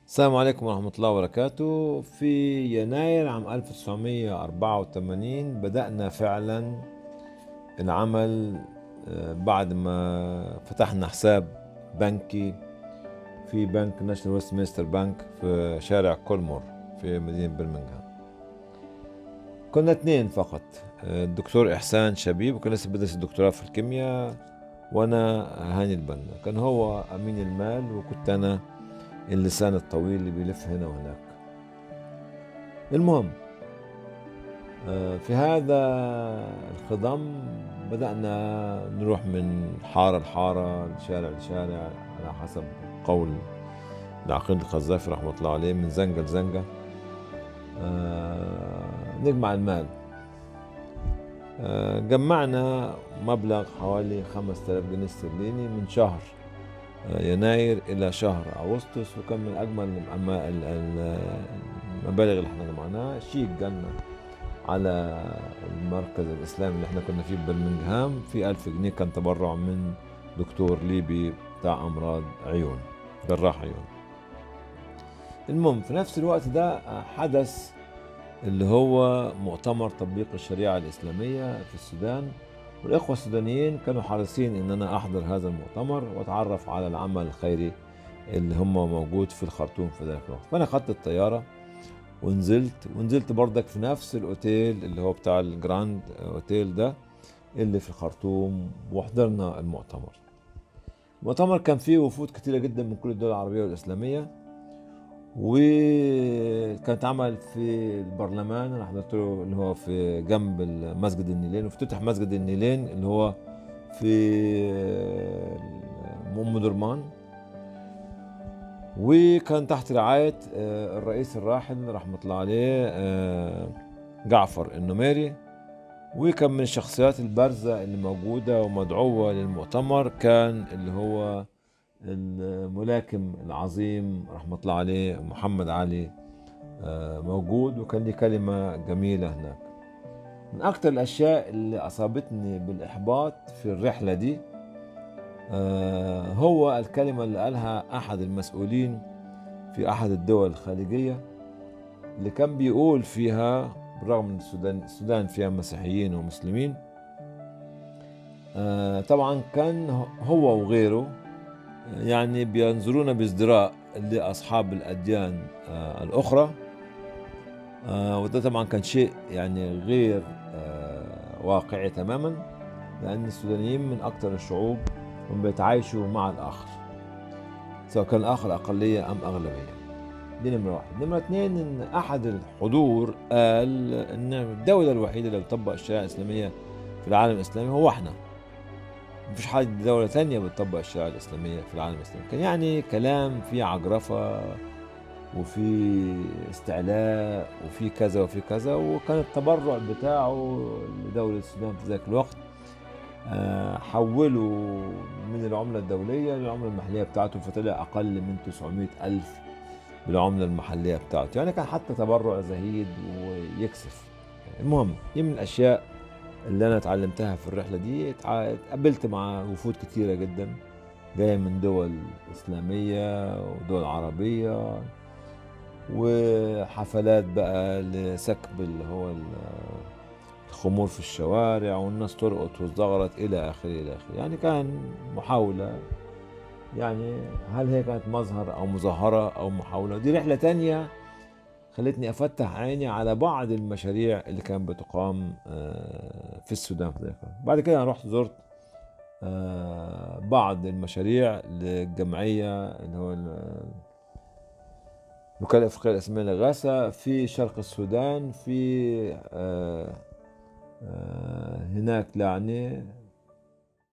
السلام عليكم ورحمة الله وبركاته في يناير عام 1984 بدأنا فعلا العمل آه، بعد ما فتحنا حساب بنكي في بنك ناشونال ويست ميستر بنك في شارع كولمور في مدينة برمنغهام كنا اثنين فقط آه، الدكتور إحسان شبيب وكان لسه بدرس الدكتوراه في الكيمياء وأنا هاني البنا كان هو أمين المال وكنت أنا اللسان الطويل اللي بيلف هنا وهناك المهم آه، في هذا الخضم بدأنا نروح من حارة لحارة لشارع لشارع على حسب قول العقيد القذافي رحمة الله عليه من زنقة لزنقة آه، نجمع المال آه، جمعنا مبلغ حوالي 5000 جنيه استرليني من شهر يناير الى شهر اغسطس وكان من اجمل المبالغ اللي احنا جمعناها شيك جالنا على المركز الاسلامي اللي احنا كنا فيه ببرمنجهام في ألف جنيه كان تبرع من دكتور ليبي بتاع امراض عيون جراح عيون المهم في نفس الوقت ده حدث اللي هو مؤتمر تطبيق الشريعة الإسلامية في السودان والإخوة السودانيين كانوا حريصين إن أنا أحضر هذا المؤتمر وأتعرف على العمل الخيري اللي هم موجود في الخرطوم في ذلك الوقت فأنا خدت الطيارة ونزلت ونزلت بردك في نفس الأوتيل اللي هو بتاع الجراند أوتيل ده اللي في الخرطوم وحضرنا المؤتمر المؤتمر كان فيه وفود كتيرة جدا من كل الدول العربية والإسلامية وكانت عمل في البرلمان انا حضرت له اللي هو في جنب مسجد النيلين وافتتح مسجد النيلين اللي هو في ام درمان وكان تحت رعاية آه، الرئيس الراحل رحمة الله عليه آه، جعفر النميري وكان من الشخصيات البارزة اللي موجودة ومدعوة للمؤتمر كان اللي هو الملاكم العظيم رحمة الله عليه محمد علي آه، موجود وكان لي كلمة جميلة هناك من أكثر الأشياء اللي أصابتني بالإحباط في الرحلة دي آه، هو الكلمة اللي قالها أحد المسؤولين في أحد الدول الخليجية اللي كان بيقول فيها بالرغم من السودان السودان فيها مسيحيين ومسلمين آه، طبعا كان هو وغيره يعني بينظرون بازدراء لأصحاب الأديان آه، الأخرى آه، وده طبعا كان شيء يعني غير آه، واقعي تماما لأن السودانيين من أكثر الشعوب هم بيتعايشوا مع الآخر سواء كان الآخر أقلية أم أغلبية دي نمرة واحد نمرة اثنين إن أحد الحضور قال إن الدولة الوحيدة اللي بتطبق الشريعة الإسلامية في العالم الإسلامي هو إحنا مفيش حد دولة تانية بتطبق الشريعة الإسلامية في العالم الإسلامي كان يعني كلام فيه عجرفة وفي استعلاء وفي كذا وفي كذا وكان التبرع بتاعه لدولة السودان في ذاك الوقت آه، حولوا من العملة الدولية للعملة المحلية بتاعته فطلع أقل من 900 ألف بالعملة المحلية بتاعته يعني كان حتى تبرع زهيد ويكسف المهم دي من الأشياء اللي انا اتعلمتها في الرحله دي اتقابلت مع وفود كتيره جدا جايه من دول اسلاميه ودول عربيه وحفلات بقى لسكب اللي هو الخمور في الشوارع والناس ترقط وتزغرط الى اخره الى اخره يعني كان محاوله يعني هل هي كانت مظهر او مظاهره او محاوله دي رحله تانية خلتني افتح عيني على بعض المشاريع اللي كانت بتقام آه، في السودان في ذلك بعد كده انا رحت زرت آه، بعض المشاريع للجمعيه اللي هو الوكاله الافريقيه الاسلاميه للغاثه في شرق السودان في آه، هناك يعني